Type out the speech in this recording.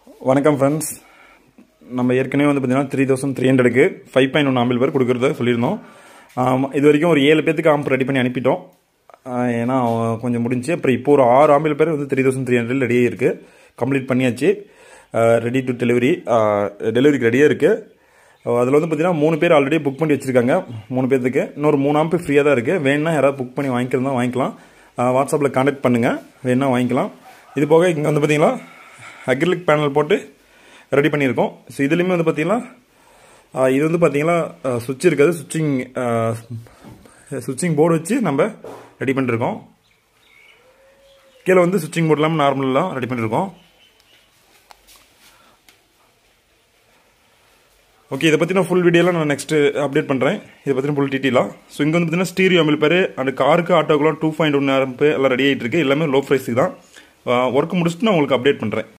வணக்கம் ஃப்ரெண்ட்ஸ் நம்ம ஏற்கனவே வந்து பார்த்தீங்கன்னா த்ரீ தௌசண்ட் த்ரீ ஹண்ட்ரடுக்கு five point one ampere கொடுக்குறத சொல்லியிருந்தோம் ஆம், இது வரைக்கும் ஒரு ஏழு பேத்துக்கு ஆம்ப் ரெடி பண்ணி அனுப்பிட்டோம் ஆ, ஏன்னா அவன் கொஞ்சம் முடிஞ்சு அப்புறம் இப்போ ஒரு ஆறு ஆம்பிள் பேர் வந்து த்ரீ தௌசண்ட் த்ரீ ஹண்ட்ரட் ரெடியாக இருக்குது கம்ப்ளீட் பண்ணியாச்சு ரெடி டு டெலிவரி டெலிவரிக்கு ரெடியாக இருக்குது அதில் வந்து பார்த்தீங்கன்னா மூணு பேர் ஆல்ரெடி புக் பண்ணி வச்சுருக்காங்க மூணு பேர்த்துக்கு இன்னொரு மூணு ஆம்பு ஃப்ரீயாக தான் இருக்குது வேணும்னா யாராவது புக் பண்ணி வாங்கிக்கிறதா வாங்கிக்கலாம் வாட்ஸ்அப்பில் கான்டாக்ட் பண்ணுங்கள் வேணும்னா வாங்கிக்கலாம் இது போக இங்கே வந்து பார்த்தீங்கன்னா அக்ரிலிக் பேனல் போட்டு ரெடி பண்ணியிருக்கோம் ஸோ இதுலேயுமே வந்து பார்த்தீங்கன்னா ஆஹ் இது வந்து பார்த்தீங்கன்னா சுவிட்ச் இருக்காது சுவிட்சிங் சுவிட்சிங் போர்டு வச்சு நம்ம ரெடி பண்ணிருக்கோம் கீழே வந்து சுவிட்சிங் போர்டு இல்லாமல் நார்மலாம் ரெடி பண்ணியிருக்கோம் ஓகே இதை பற்றின ஃபுல் வீடியோலாம் நான் நெக்ஸ்ட் அப்டேட் பண்ணுறேன் இதை பற்றின ஃபுல் டீட்டெயிலாக ஸோ இங்கே வந்து பார்த்தீங்கன்னா ஸ்டீரியோ அமில் பேர் அந்த காருக்கு ஆட்டோக்கெலாம் டூ பாயிண்ட் ஒன் எல்லாம் ரெடி ஆகிட்டு இருக்கு எல்லாமே லோ ப்ரைஸுக்கு தான் ஒர்க் முடிச்சுட்டு நான் உங்களுக்கு அப்டேட் பண்ணுறேன்